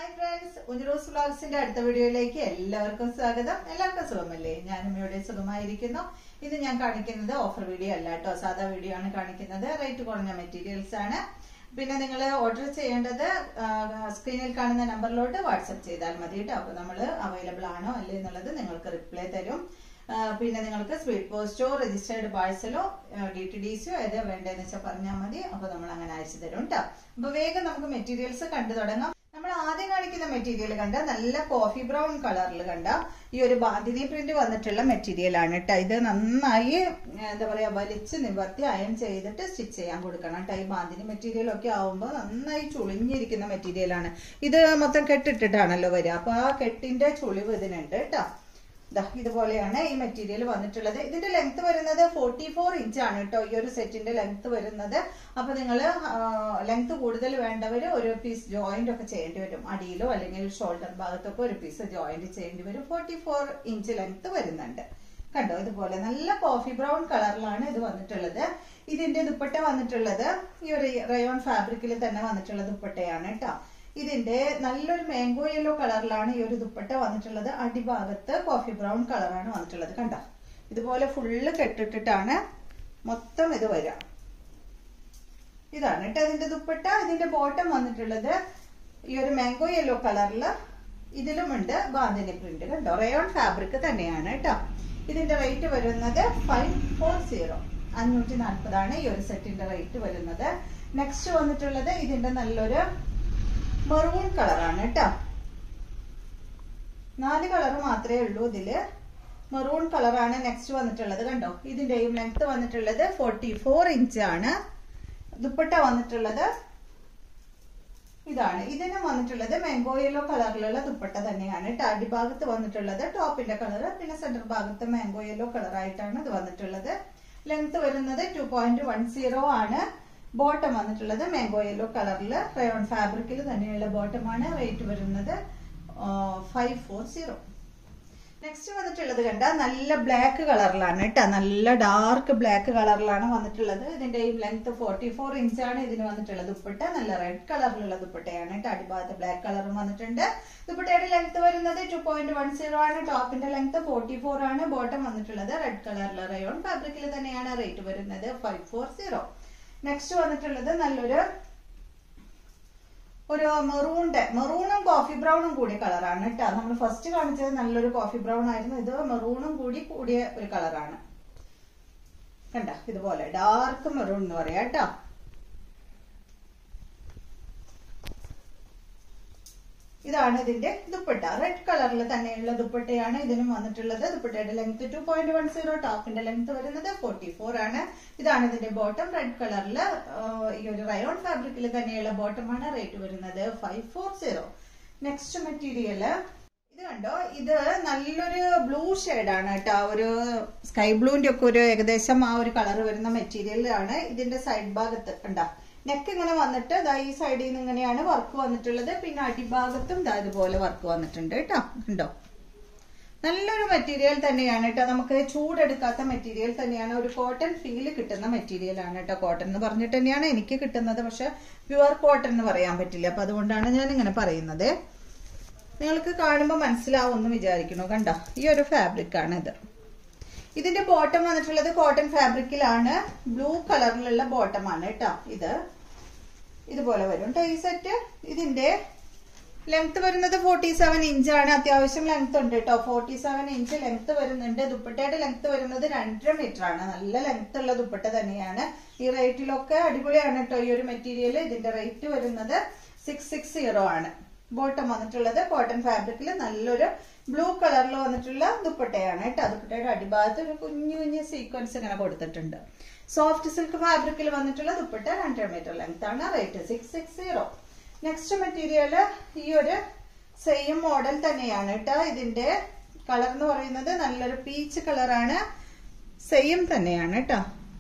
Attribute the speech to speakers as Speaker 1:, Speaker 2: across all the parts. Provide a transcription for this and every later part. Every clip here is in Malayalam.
Speaker 1: ഹായ് ഫ്രണ്ട്സ് ഉജറോസ് വ്ളോഗ്സിന്റെ അടുത്ത വീഡിയോയിലേക്ക് എല്ലാവർക്കും സ്വാഗതം എല്ലാവർക്കും സുഖമല്ലേ ഞാനും ഇവിടെ സുഖമായിരിക്കുന്നു ഇത് ഞാൻ കാണിക്കുന്നത് ഓഫർ വീഡിയോ അല്ല കേട്ടോ സാധാ വീഡിയോ ആണ് കാണിക്കുന്നത് റേറ്റ് കുറഞ്ഞ മെറ്റീരിയൽസ് ആണ് പിന്നെ നിങ്ങൾ ഓർഡർ ചെയ്യേണ്ടത് സ്ക്രീനിൽ കാണുന്ന നമ്പറിലോട്ട് വാട്സപ്പ് ചെയ്താൽ മതി കേട്ടോ അപ്പോൾ നമ്മൾ അവൈലബിൾ ആണോ അല്ലേ എന്നുള്ളത് നിങ്ങൾക്ക് റിപ്ലൈ തരും ആ, പിന്നെ നിങ്ങൾക്ക് സ്പീഡ് പോസ്റ്റോ രജിസ്റ്റേർഡ് പാഴ്സലോ ഡി ടി ഡി സിയോ ഏത് വേണ്ടതെന്ന് വെച്ചാൽ പറഞ്ഞാൽ മതി അപ്പോൾ നമ്മൾ അങ്ങനെ അയച്ചു തരും കേട്ടോ അപ്പോൾ വേഗം നമുക്ക് മെറ്റീരിയൽസ് കണ്ടു തുടങ്ങാം നമ്മൾ ആദ്യം കാണിക്കുന്ന മെറ്റീരിയൽ കണ്ട നല്ല കോഫി ബ്രൗൺ കളറിൽ കണ്ട ഈ ഒരു ബാന്തിനി പ്രിന്റ് വന്നിട്ടുള്ള മെറ്റീരിയൽ ആണ് കേട്ടോ ഇത് നന്നായി ഏ, എന്താ പറയാ വലിച്ച് നിവർത്തി അയൺ ചെയ്തിട്ട് സ്റ്റിച്ച് ചെയ്യാൻ കൊടുക്കണം കേട്ടോ ഈ ബാന്തിനി മെറ്റീരിയൽ ഒക്കെ ആവുമ്പോൾ നന്നായി ചുളിഞ്ഞിരിക്കുന്ന മെറ്റീരിയൽ ആണ് ഇത് മൊത്തം കെട്ടിട്ടിട്ടാണല്ലോ വരിക അപ്പൊ ആ കെട്ടിന്റെ ചുളിവ് ഇതിനുണ്ട് കേട്ടോ ദാ ഇതുപോലെയാണ് ഈ മെറ്റീരിയൽ വന്നിട്ടുള്ളത് ഇതിന്റെ ലെങ്ത് വരുന്നത് ഫോർട്ടി ഫോർ ഇഞ്ച് ആണ് കേട്ടോ ഈ ഒരു സെറ്റിന്റെ ലെങ്ത് വരുന്നത് അപ്പൊ നിങ്ങൾ ലെങ്ത് കൂടുതൽ വേണ്ടവർ ഒരു പീസ് ജോയിന്റ് ഒക്കെ ചെയ്യേണ്ടി വരും അടിയിലോ അല്ലെങ്കിൽ ഷോൾഡർ ഭാഗത്തൊക്കെ ഒരു പീസ് ജോയിന്റ് ചെയ്യേണ്ടി വരും ഫോർട്ടി ഫോർ ഇഞ്ച് ലെങ്ത് വരുന്നുണ്ട് കണ്ടോ ഇതുപോലെ നല്ല കോഫി ബ്രൗൺ കളറിലാണ് ഇത് വന്നിട്ടുള്ളത് ഇതിന്റെ ദുപ്പട്ട വന്നിട്ടുള്ളത് ഈ ഒരു റയോൺ ഫാബ്രിക്കിൽ തന്നെ വന്നിട്ടുള്ള ദുപ്പട്ടയാണ് കേട്ടോ ഇതിന്റെ നല്ലൊരു മാംഗോ യെല്ലോ കളറിലാണ് ഈ ഒരു ദുപ്പട്ട വന്നിട്ടുള്ളത് അടിഭാഗത്ത് കോഫി ബ്രൗൺ കളറാണ് വന്നിട്ടുള്ളത് കണ്ടോ ഇതുപോലെ ഫുള്ള് കെട്ടിട്ടിട്ടാണ് മൊത്തം ഇത് വരിക ഇതാണ് കേട്ടോ ഇതിന്റെ ദുപ്പട്ട ഇതിന്റെ ബോട്ടം വന്നിട്ടുള്ളത് ഈ ഒരു മാംഗോ യെല്ലോ കളറിൽ ഇതിലുമുണ്ട് ബാന്തിനി പ്രിന്റ് കണ്ടോ റയോൺ ഫാബ്രിക് തന്നെയാണ് കേട്ടോ ഇതിന്റെ റേറ്റ് വരുന്നത് ഫൈവ് ഫോർ സീറോ അഞ്ഞൂറ്റി നാൽപ്പതാണ് ഈ ഒരു സെറ്റിന്റെ റേറ്റ് വരുന്നത് നെക്സ്റ്റ് വന്നിട്ടുള്ളത് ഇതിന്റെ നല്ലൊരു മെറൂൺ കളറാണ് കേട്ടോ നാല് കളർ മാത്രമേ ഉള്ളൂ ഇതില് മെറൂൺ കളറാണ് നെക്സ്റ്റ് വന്നിട്ടുള്ളത് കണ്ടോ ഇതിന്റെയും ലെങ്ത് വന്നിട്ടുള്ളത് ഫോർട്ടി ഫോർ ഇഞ്ച് ആണ് ദുപ്പട്ട വന്നിട്ടുള്ളത് ഇതാണ് ഇതിന് വന്നിട്ടുള്ളത് മാംഗോ യെല്ലോ കളറിലുള്ള ദുപ്പട്ട തന്നെയാണ് കേട്ടോ അടിഭാഗത്ത് വന്നിട്ടുള്ളത് ടോപ്പിന്റെ കളർ പിന്നെ സെന്റർ ഭാഗത്ത് മാംഗോ യെല്ലോ കളർ ആയിട്ടാണ് ഇത് വന്നിട്ടുള്ളത് ലെങ്ത് വരുന്നത് ടു പോയിന്റ് വൺ സീറോ ആണ് ബോട്ടം വന്നിട്ടുള്ളത് മാംഗോ യെല്ലോ കളറിൽ റയോൺ ഫാബ്രിക്കിൽ തന്നെയുള്ള ബോട്ടമാണ് റേറ്റ് വരുന്നത് ഫൈവ് ഫോർ സീറോ നെക്സ്റ്റ് വന്നിട്ടുള്ളത് കണ്ട നല്ല ബ്ലാക്ക് കളറിലാണ് കേട്ടോ നല്ല ഡാർക്ക് ബ്ലാക്ക് കളറിലാണ് വന്നിട്ടുള്ളത് ഇതിന്റെ ഈ ലെങ്ത് ഫോർട്ടി ഫോർ ഇഞ്ചാണ് ഇതിന് വന്നിട്ടുള്ളത് ദുപ്പട്ട നല്ല റെഡ് കളറിലുള്ള ദുപ്പട്ടയാണ് കേട്ടോ അടിഭാഗത്ത് ബ്ലാക്ക് കളറും വന്നിട്ടുണ്ട് ദുപ്പട്ടയുടെ ലെങ്ത് വരുന്നത് ടു പോയിന്റ് വൺ സീറോ ആണ് ടോപ്പിന്റെ ലെങ്ത് ഫോർട്ടി ഫോർ ആണ് ബോട്ടം വന്നിട്ടുള്ളത് റെഡ് കളറിൽ റയോൺ ഫാബ്രിക്കിൽ തന്നെയാണ് റേറ്റ് വരുന്നത് ഫൈവ് ഫോർ സീറോ നെക്സ്റ്റ് വന്നിട്ടുള്ളത് നല്ലൊരു ഒരു മെറൂണിന്റെ മെറൂണും കോഫി ബ്രൗണും കൂടിയ കളറാണ് കേട്ടോ നമ്മൾ ഫസ്റ്റ് കാണിച്ചത് നല്ലൊരു കോഫി ബ്രൗൺ ആയിരുന്നു ഇത് മെറൂണും കൂടി കൂടിയ ഒരു കളറാണ് കണ്ട ഇതുപോലെ ഡാർക്ക് മെറൂൺ എന്ന് പറയാം കേട്ടോ ഇതാണ് ഇതിന്റെ ദുപ്പട്ട റെഡ് കളറിൽ തന്നെയുള്ള ദുപ്പട്ടയാണ് ഇതിനും വന്നിട്ടുള്ളത് ദുപ്പട്ടയുടെ length two point one zero ടോപ്പിന്റെ ലെങ്ത് വരുന്നത് ഫോർട്ടി ഫോർ ആണ് ഇതാണ് ഇതിന്റെ ബോട്ടം റെഡ് കളറിൽ ഈ ഒരു റയോൺ ഫാബ്രിക്കിൽ തന്നെയുള്ള ബോട്ടമാണ് റേറ്റ് വരുന്നത് five four zero next material ഇത് കണ്ടോ ഇത് നല്ലൊരു ബ്ലൂ ആണ് കേട്ടോ ഒരു സ്കൈ ബ്ലൂവിന്റെ ഒക്കെ ഒരു ഏകദേശം ആ ഒരു കളർ വരുന്ന മെറ്റീരിയലാണ് ഇതിന്റെ സൈഡ് ഭാഗത്ത് കണ്ടോ നെക്ക് ഇങ്ങനെ വന്നിട്ട് ദാ ഈ സൈഡിൽ നിന്ന് ഇങ്ങനെയാണ് വർക്ക് വന്നിട്ടുള്ളത് പിന്നെ അടിഭാഗത്തും ദാ ഇതുപോലെ വർക്ക് വന്നിട്ടുണ്ട് കേട്ടോ ഉണ്ടോ നല്ലൊരു മെറ്റീരിയൽ തന്നെയാണ് കേട്ടോ നമുക്ക് ചൂടെടുക്കാത്ത മെറ്റീരിയൽ തന്നെയാണ് ഒരു കോട്ടൺ ഫീൽ കിട്ടുന്ന മെറ്റീരിയൽ ആണ് കേട്ടോ കോട്ടൺ എന്ന് പറഞ്ഞിട്ട് തന്നെയാണ് എനിക്ക് കിട്ടുന്നത് പക്ഷെ പ്യുവർ കോട്ടൺ എന്ന് പറയാൻ പറ്റില്ല അപ്പൊ അതുകൊണ്ടാണ് ഞാൻ ഇങ്ങനെ പറയുന്നത് നിങ്ങൾക്ക് കാണുമ്പോൾ മനസ്സിലാവുമെന്ന് വിചാരിക്കണു കണ്ടോ ഈ ഒരു ഫാബ്രിക് ആണ് ഇത് ഇതിന്റെ ബോട്ടം വന്നിട്ടുള്ളത് കോട്ടൺ ഫാബ്രിക്കിലാണ് ബ്ലൂ കളറിലുള്ള ബോട്ടം ആണ് കേട്ടോ ഇത് ഇതുപോലെ വരും കേട്ടോ ഈ സെറ്റ് ഇതിന്റെ ലെങ്ത് വരുന്നത് ഫോർട്ടി സെവൻ ഇഞ്ചാണ് അത്യാവശ്യം ലെങ്ത് ഉണ്ട് കേട്ടോ ഫോർട്ടി സെവൻ ഇഞ്ച് ലെങ്ത് വരുന്നുണ്ട് ദുപ്പട്ടയുടെ ലെങ്ത് വരുന്നത് രണ്ടര മീറ്റർ ആണ് നല്ല ലെങ്ത് ഉള്ള ദുപ്പട്ട തന്നെയാണ് ഈ റേറ്റിലൊക്കെ അടിപൊളിയാണ് കേട്ടോ ഈ ഒരു മെറ്റീരിയൽ ഇതിന്റെ റേറ്റ് വരുന്നത് സിക്സ് സിക്സ് സീറോ ആണ് ബോട്ടം വന്നിട്ടുള്ളത് കോട്ടൺ ഫാബ്രിക്കിൽ നല്ലൊരു ബ്ലൂ കളറിൽ വന്നിട്ടുള്ള ദുപ്പട്ടയാണ് കേട്ടോ ദുപ്പട്ടയുടെ അടിഭാഗത്ത് ഒരു കുഞ്ഞു കുഞ്ഞു സീക്വൻസ് ഇങ്ങനെ കൊടുത്തിട്ടുണ്ട് സോഫ്റ്റ് സിൽക്ക് ഫാബ്രിക്കിൽ വന്നിട്ടുള്ള ദുപ്പട്ട രണ്ടര മീറ്റർ ലെങ്ത് ആണ് rate six six zero next material ഈ ഒരു സെയിം മോഡൽ തന്നെയാണ് കേട്ടോ ഇതിന്റെ കളർ എന്ന് പറയുന്നത് നല്ലൊരു പീച്ച് കളറാണ് സെയിം തന്നെയാണ് കേട്ടോ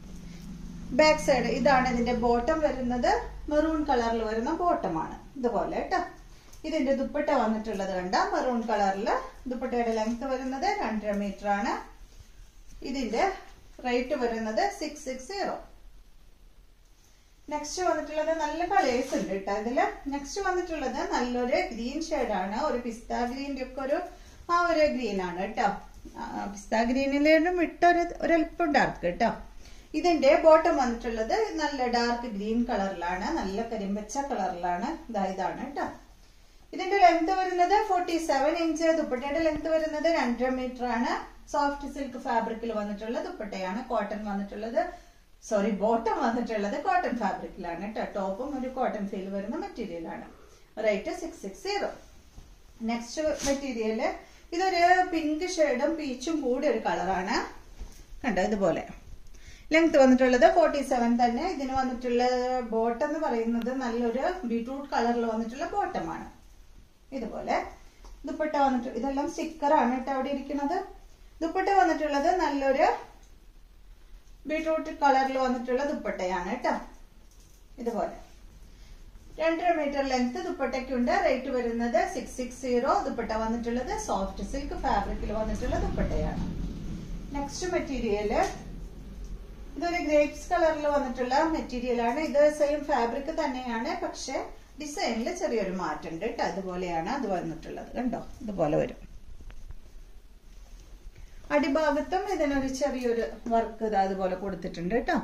Speaker 1: ബാക്ക് സൈഡ് ഇതാണ് ഇതിന്റെ ബോട്ടം വരുന്നത് മെറൂൺ കളറിൽ വരുന്ന ബോട്ടമാണ് ഇതുപോലെ കേട്ടോ ഇതിന്റെ ദുപ്പട്ട വന്നിട്ടുള്ളത് കണ്ട മെറൂൺ കളറിൽ ദുപ്പട്ടയുടെ ലെങ്ത് വരുന്നത് രണ്ടര മീറ്റർ ആണ് ഇതിന്റെ റേറ്റ് വരുന്നത് സിക്സ് സിക്സ് സീറോ നെക്സ്റ്റ് വന്നിട്ടുള്ളത് നല്ല കളേഴ്സ് ഉണ്ട് കേട്ടോ ഇതില് നെക്സ്റ്റ് വന്നിട്ടുള്ളത് നല്ലൊരു ഗ്രീൻ ആണ് ഒരു പിസ്ത ഗ്രീൻ്റെ ഒക്കെ ഒരു ആ ഒരു ഗ്രീൻ ആണ് കേട്ടോ പിസ്ത ഗ്രീനിലും ഇട്ടൊരു ഒരല്പം ഡാർക്ക് കേട്ടോ ഇതിന്റെ ബോട്ടം വന്നിട്ടുള്ളത് നല്ല ഡാർക്ക് ഗ്രീൻ കളറിലാണ് നല്ല കരിമ്പച്ച കളറിലാണ് ഇതാ ഇതാണ് കേട്ടോ ഇതിന്റെ ലെങ്ത് വരുന്നത് ഫോർട്ടി സെവൻ ഇഞ്ച് ദുപ്പട്ടയുടെ ലെങ്ത് വരുന്നത് രണ്ടര മീറ്റർ ആണ് സോഫ്റ്റ് സിൽക്ക് ഫാബ്രിക്കിൽ വന്നിട്ടുള്ള ദുപ്പട്ടയാണ് കോട്ടൺ വന്നിട്ടുള്ളത് സോറി ബോട്ടം വന്നിട്ടുള്ളത് കോട്ടൺ ഫാബ്രിക്കിലാണ് കേട്ടോ ടോപ്പും ഒരു കോട്ടൺ ഫീൽ വരുന്ന മെറ്റീരിയൽ ആണ് rate six six zero next material ഇതൊരു പിങ്ക് ഷെയ്ഡും പീച്ചും കൂടി ഒരു കളറാണ് കണ്ടോ ഇതുപോലെ ലെങ്ത് വന്നിട്ടുള്ളത് ഫോർട്ടി സെവൻ തന്നെ ഇതിന് വന്നിട്ടുള്ള ബോട്ടം എന്ന് പറയുന്നത് നല്ലൊരു ബീട്രൂട്ട് കളറിൽ വന്നിട്ടുള്ള ബോട്ടമാണ് ഇതുപോലെ ദുപ്പട്ട വന്നിട്ട് ഇതെല്ലാം സ്റ്റിക്കറാണ് കേട്ടോ അവിടെ ഇരിക്കുന്നത് ദുപ്പട്ട വന്നിട്ടുള്ളത് നല്ലൊരു ബീട്രൂട്ട് കളറിൽ വന്നിട്ടുള്ള ദുപ്പട്ടയാണ് കേട്ടോ ഇതുപോലെ രണ്ടര മീറ്റർ ലെങ്ത് ദുപ്പട്ടയ്ക്കുണ്ട് റേറ്റ് വരുന്നത് സിക്സ് സിക്സ് സീറോ ദുപ്പട്ട വന്നിട്ടുള്ളത് സോഫ്റ്റ് സിൽക്ക് ഫാബ്രിക്കിൽ വന്നിട്ടുള്ള ദുപ്പട്ടയാണ് നെക്സ്റ്റ് മെറ്റീരിയല് ഇതൊരു ഗ്രേപ്സ് കളറിൽ വന്നിട്ടുള്ള മെറ്റീരിയൽ ആണ് ഇത് സെയിം ഫാബ്രിക് തന്നെയാണ് പക്ഷെ ഡിസൈനിൽ ചെറിയൊരു മാറ്റം ഉണ്ട് കേട്ടോ അതുപോലെയാണ് അത് വന്നിട്ടുള്ളത് കണ്ടോ ഇതുപോലെ വരും അടിഭാഗത്തും ഇതിനൊരു ചെറിയൊരു വർക്ക് ഇത് അതുപോലെ കൊടുത്തിട്ടുണ്ട് കേട്ടോ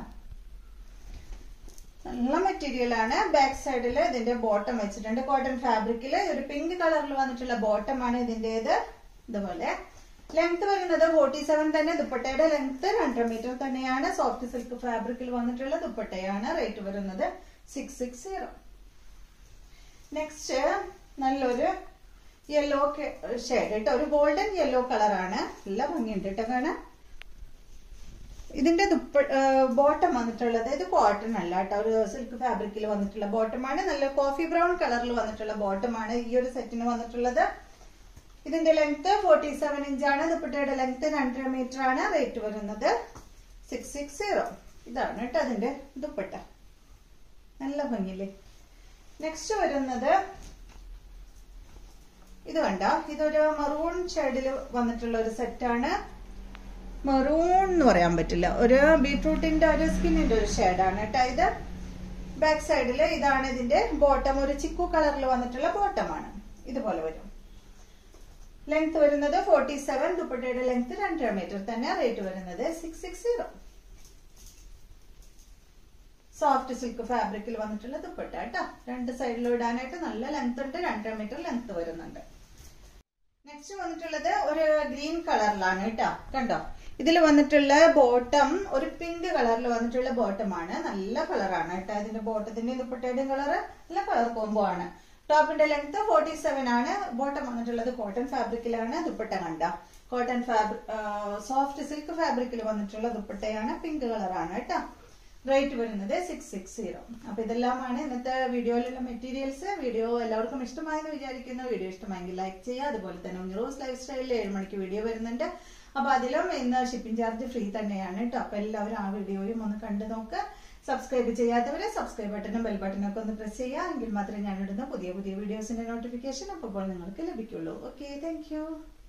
Speaker 1: നല്ല മെറ്റീരിയൽ ആണ് ബാക്ക് സൈഡിൽ ഇതിന്റെ ബോട്ടം വെച്ചിട്ടുണ്ട് കോട്ടൺ ഫാബ്രിക്കിൽ ഒരു പിങ്ക് കളറിൽ വന്നിട്ടുള്ള ബോട്ടം ആണ് ഇതിന്റേത് ഇതുപോലെ ലെങ്ത് വരുന്നത് ഫോർട്ടി സെവൻ തന്നെ ദുപ്പട്ടയുടെ ലെങ്ത് രണ്ടര മീറ്റർ തന്നെയാണ് സോഫ്റ്റ് സിൽക്ക് ഫാബ്രിക്കിൽ വന്നിട്ടുള്ള ദുപ്പട്ടയാണ് റേറ്റ് വരുന്നത് സിക്സ് സിക്സ് സീറോ നെക്സ്റ്റ് നല്ലൊരു യെല്ലോ ഷെയ്ഡ് കേട്ടോ ഒരു ഗോൾഡൻ യെല്ലോ കളറാണ് നല്ല ഭംഗിയുണ്ട് കേട്ടോ കാണാൻ ഇതിന്റെ ദുപ്പ ബോട്ടം വന്നിട്ടുള്ളത് ഇത് കോട്ടൺ അല്ല കേട്ടോ ഒരു സിൽക്ക് ഫാബ്രിക്കിൽ വന്നിട്ടുള്ള ബോട്ടമാണ് നല്ല കോഫി ബ്രൗൺ കളറിൽ വന്നിട്ടുള്ള ബോട്ടമാണ് ഈ ഒരു സെറ്റിന് വന്നിട്ടുള്ളത് ഇതിന്റെ ലെങ്ത് ഫോർട്ടി സെവൻ ഇഞ്ചാണ് ദുപ്പട്ടയുടെ ലെങ്ത് രണ്ടര മീറ്റർ ആണ് റേറ്റ് വരുന്നത് സിക്സ് സിക്സ് സീറോ ഇതാണ് കേട്ടോ അതിന്റെ ദുപ്പട്ട നല്ല ഭംഗിയില്ലേ നെക്സ്റ്റ് വരുന്നത് ഇത് കണ്ട ഇതൊരു മറൂൺ ഷെയ്ഡിൽ വന്നിട്ടുള്ള ഒരു സെറ്റാണ് മെറൂൺ എന്ന് പറയാൻ പറ്റില്ല ഒരു ബീട്രൂട്ടിന്റെ ഒരു സ്കിന്നിന്റെ ഒരു ഷെയ്ഡാണ് കേട്ടോ ഇത് ബാക്ക് സൈഡിൽ ഇതാണ് ഇതിന്റെ ബോട്ടം ഒരു ചിക്കു കളറിൽ വന്നിട്ടുള്ള ബോട്ടമാണ് ഇതുപോലെ വരും ലെങ്ത് വരുന്നത് ഫോർട്ടി സെവൻ ദുപ്പട്ടയുടെ ലെങ്ത് രണ്ടര മീറ്റർ തന്നെ റേറ്റ് വരുന്നത് six six zero soft silk ഫാബ്രിക്കിൽ വന്നിട്ടുള്ള ദുപ്പട്ട കേട്ടോ രണ്ട് സൈഡിലും ഇടാനായിട്ട് നല്ല ലെങ്ത് ഉണ്ട് രണ്ടര മീറ്റർ ലെങ്ത് വരുന്നുണ്ട് നെക്സ്റ്റ് വന്നിട്ടുള്ളത് ഒരു ഗ്രീൻ കളറിലാണ് കേട്ടോ കണ്ടോ ഇതിൽ വന്നിട്ടുള്ള ബോട്ടം ഒരു പിങ്ക് കളറിൽ വന്നിട്ടുള്ള ബോട്ടമാണ് നല്ല കളറാണ് കേട്ടോ ഇതിന്റെ ബോട്ടത്തിന്റെ ദുപ്പട്ടയുടെയും കളർ നല്ല കളർ കോംബോ ആണ് ടോപ്പിന്റെ ലെങ്ത് ഫോർട്ടി സെവൻ ആണ് ബോട്ടം വന്നിട്ടുള്ളത് കോട്ടൺ ഫാബ്രിക്കിലാണ് ദുപ്പട്ട കണ്ട കോട്ടൺ ഫാബ്രിക് സോഫ്റ്റ് സിൽക്ക് ഫാബ്രിക്കിൽ വന്നിട്ടുള്ള ദുപ്പട്ടയാണ് പിങ്ക് കളറാണ് കേട്ടോ റേറ്റ് വരുന്നത് സിക്സ് സിക്സ് സീറോ അപ്പൊ ഇതെല്ലാമാണ് ഇന്നത്തെ വീഡിയോയിലുള്ള മെറ്റീരിയൽസ് വീഡിയോ എല്ലാവർക്കും ഇഷ്ടമായെന്ന് വിചാരിക്കുന്നു വീഡിയോ ഇഷ്ടമായെങ്കിൽ ലൈക്ക് ചെയ്യുക അതുപോലെ തന്നെ ഉഞ്ഞറോസ് ലൈഫ് സ്റ്റൈലിൽ ഏഴ് മണിക്ക് വീഡിയോ വരുന്നുണ്ട് അപ്പൊ അതിലും ഇന്ന് ഷിപ്പിംഗ് ചാർജ് ഫ്രീ തന്നെയാണ് കേട്ടോ അപ്പൊ എല്ലാവരും ആ വീഡിയോയും ഒന്ന് കണ്ടു നോക്കുക സബ്സ്ക്രൈബ് ചെയ്യാത്തവരെ സബ്സ്ക്രൈബ് ബട്ടണും ബെൽ ബട്ടണും ഒക്കെ ഒന്ന് പ്രസ് ചെയ്യുക എങ്കിൽ മാത്രമേ ഞാൻ ഇടുന്ന പുതിയ പുതിയ വീഡിയോസിന്റെ നോട്ടിഫിക്കേഷൻ അപ്പോൾ നിങ്ങൾക്ക് ലഭിക്കുള്ളൂ ഓക്കെ താങ്ക്